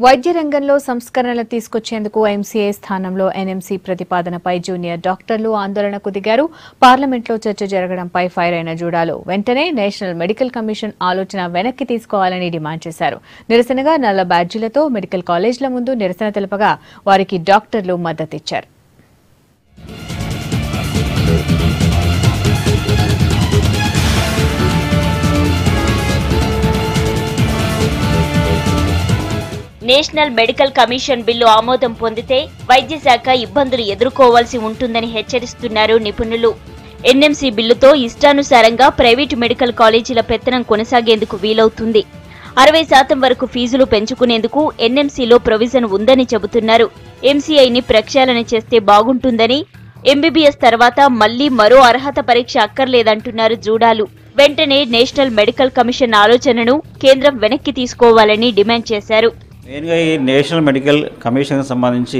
వైద్య రంగంలో సంస్కరణలు తీసుకొచ్చేందుకు ఎంసీఏ స్థానంలో ఎన్ఎంసీ ప్రతిపాదనపై జూనియర్ డాక్టర్లు ఆందోళనకు దిగారు పార్లమెంట్లో చర్చ జరగడంపై ఫైర్ అయిన జూడాలు వెంటనే నేషనల్ మెడికల్ కమిషన్ ఆలోచన వెనక్కి తీసుకోవాలని డిమాండ్ చేశారు నిరసనగా నల్ల బ్యాడ్జీలతో మెడికల్ కాలేజీల ముందు నిరసన తెలపగా వారికి డాక్టర్లు మద్దతిచ్చారు నేషనల్ మెడికల్ కమిషన్ బిల్లు ఆమోదం పొందితే వైద్య శాఖ ఇబ్బందులు ఎదుర్కోవాల్సి ఉంటుందని హెచ్చరిస్తున్నారు నిపుణులు ఎన్ఎంసీ బిల్లుతో ఇష్టానుసారంగా ప్రైవేటు మెడికల్ కాలేజీల పెత్తనం కొనసాగేందుకు వీలవుతుంది అరవై శాతం వరకు ఫీజులు పెంచుకునేందుకు ఎన్ఎంసీలో ప్రొవిజన్ ఉందని చెబుతున్నారు ఎంసీఐని ప్రక్షాళన చేస్తే బాగుంటుందని ఎంబీబీఎస్ తర్వాత మళ్లీ మరో అర్హత పరీక్ష అక్కర్లేదంటున్నారు జూడాలు వెంటనే నేషనల్ మెడికల్ కమిషన్ ఆలోచనను కేంద్రం వెనక్కి తీసుకోవాలని డిమాండ్ చేశారు మెయిన్గా ఈ నేషనల్ మెడికల్ కమిషన్కి సంబంధించి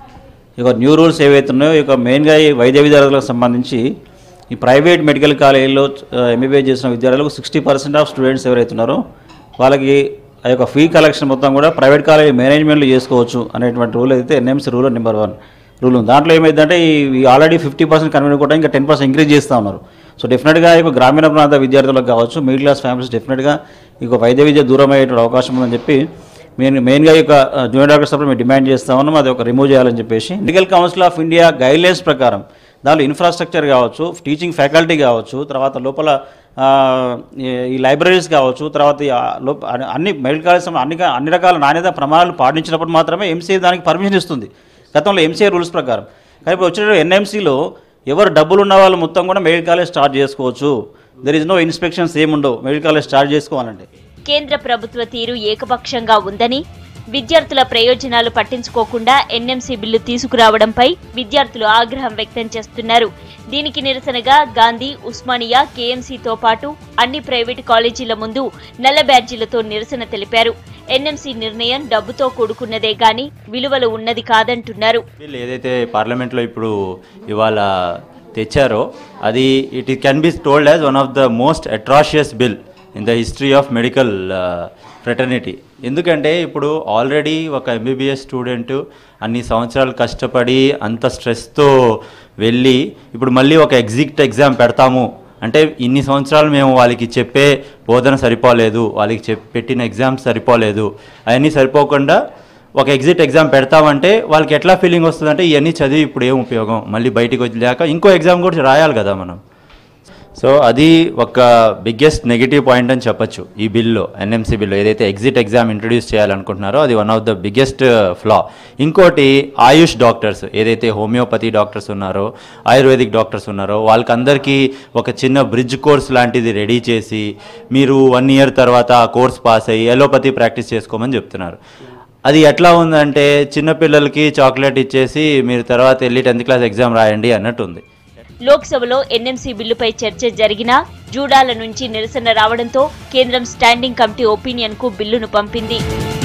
ఈ యొక్క న్యూ రూల్స్ ఏవైతే ఉన్నాయో ఈ యొక్క మెయిన్గా ఈ వైద్య విద్యార్థులకు సంబంధించి ఈ ప్రైవేట్ మెడికల్ కాలేజీలో ఎంబీబీఎస్ చేసిన విద్యార్థులకు సిక్స్టీ పర్సెంట్ ఆఫ్ స్టూడెంట్స్ ఎవరైతే ఉన్నారో వాళ్ళకి ఆ యొక్క ఫీ కలెక్షన్ మొత్తం కూడా ప్రైవేట్ కాలేజ్ మేనేజ్మెంట్లో చేసుకోవచ్చు అనేటువంటి రూల్ అయితే NMC rule number one rule ఉంది దాంట్లో ఏమైందంటే ఈ ఆల్రెడీ ఫిఫ్టీ పర్సెంట్ కన్వీన్ కూడా ఇంకా టెన్ పర్సెంట్ ఇంక్రీజ్ చేస్తూ ఉన్నారు సో డెఫినెట్గా ఇక గ్రామీణ ప్రాంత విద్యార్థులకు కావచ్చు మిడిల్ క్లాస్ ఫ్యామిలీస్ డెఫినెట్గా ఇక వైద్య విద్య దూరం అయ్యేటువంటి అవకాశం ఉందని చెప్పి మెయిన్ మెయిన్గా ఈ యొక్క జూనియర్ డాక్టర్స్ అప్పుడు మేము డిమాండ్ చేస్తా ఉన్నాం అది ఒక రిమూవ్ చేయాలని చెప్పేసి medical council of India guidelines ప్రకారం దానిలో ఇన్ఫ్రాస్ట్రక్చర్ కావచ్చు టీచింగ్ ఫ్యాకల్టీ కావచ్చు తర్వాత లోపల ఆ, ఈ- ఈ లైబ్రరీస్ కావచ్చు తర్వాత ఈ, ఆ, లోప అన్ని- అన్ని మెడికల్ కాలేజ్ అన్ని అన్ని రకాల నాణ్యత ప్రమాణాలు పాటించినప్పుడు మాత్రమే ఎంసీఏ దానికి పర్మిషన్ ఇస్తుంది గతంలో ఎంసీఏ రూల్స్ ప్రకారం కానీ ఇప్పుడు వచ్చిన ఎన్ఎంసీలో ఎవరు డబ్బులు ఉన్న వాళ్ళు మొత్తం కూడా మెడికల్ కాలేజ్ స్టార్ట్ చేసుకోవచ్చు దెర్ ఇస్ నో ఇన్స్పెక్షన్స్ ఏముండవు మెడికల్ కాలేజ్ స్టార్ట్ చేసుకోవాలంటే కేంద్ర ప్రభుత్వ తీరు ఏకపక్షంగా ఉందని విద్యార్థుల ప్రయోజనాలు పట్టించుకోకుండా ఎన్ఎంసీ బిల్లు తీసుకురావడంపై విద్యార్థులు ఆగ్రహం వ్యక్తం చేస్తున్నారు దీనికి నిరసనగా గాంధీ ఉస్మానియా కేఎంసీతో పాటు అన్ని ప్రైవేటు కాలేజీల ముందు నల్ల బ్యాడ్జీలతో నిరసన తెలిపారు ఎన్ఎంసీ నిర్ణయం డబ్బుతో కూడుకున్నదే గాని విలువలు ఉన్నది కాదంటున్నారు బిల్ ఏదైతే పార్లమెంట్లో ఇప్పుడు ఇవాళ తెచ్చారో అది it can be told as one of the most atrocious bill in the history of medical fraternity ఎందుకంటే ఇప్పుడు ఆల్రెడీ ఒక ఎంబీబీఎస్ స్టూడెంట్ అన్ని సంవత్సరాలు కష్టపడి అంత స్ట్రెస్తో వెళ్ళి ఇప్పుడు మళ్ళీ ఒక ఎగ్జిట్ ఎగ్జామ్ పెడతాము అంటే ఇన్ని సంవత్సరాలు మేము వాళ్ళకి చెప్పే బోధన సరిపోలేదు వాళ్ళకి చెప్ పెట్టిన ఎగ్జామ్స్ సరిపోలేదు అవన్నీ సరిపోకుండా ఒక ఎగ్జిట్ ఎగ్జామ్ పెడతామంటే వాళ్ళకి ఎట్లా ఫీలింగ్ వస్తుందంటే ఇవన్నీ చదివి ఇప్పుడు ఏం ఉపయోగం మళ్ళీ బయటికి వచ్చాక ఇంకో ఎగ్జామ్ కూడా రాయాలి కదా మనం సో అది ఒక బిగ్గెస్ట్ నెగిటివ్ పాయింట్ అని చెప్పొచ్చు ఈ బిల్లో ఎన్ఎంసీ బిల్లో ఏదైతే ఎగ్జిట్ ఎగ్జామ్ ఇంట్రడ్యూస్ చేయాలనుకుంటున్నారో అది one of the biggest flaw ఇంకోటి ఆయుష్ డాక్టర్స్ ఏదైతే హోమియోపతి డాక్టర్స్ ఉన్నారో ఆయుర్వేదిక్ డాక్టర్స్ ఉన్నారో వాళ్ళకందరికీ ఒక చిన్న బ్రిడ్జ్ కోర్స్ లాంటిది రెడీ చేసి మీరు వన్ ఇయర్ తర్వాత ఆ కోర్స్ పాస్ అయ్యి ఎలోపతి ప్రాక్టీస్ చేసుకోమని చెప్తున్నారు అది ఎట్లా ఉందంటే చిన్నపిల్లలకి చాక్లెట్ ఇచ్చేసి మీరు తర్వాత వెళ్ళి టెన్త్ క్లాస్ ఎగ్జామ్ రాయండి అన్నట్టు ఉంది లోక్సభలో ఎన్ఎంసీ బిల్లుపై చర్చ జరిగినా జూడాల నుంచి నిరసన రావడంతో కేంద్రం స్టాండింగ్ కమిటీ ఒపీనియన్ కు బిల్లును పంపింది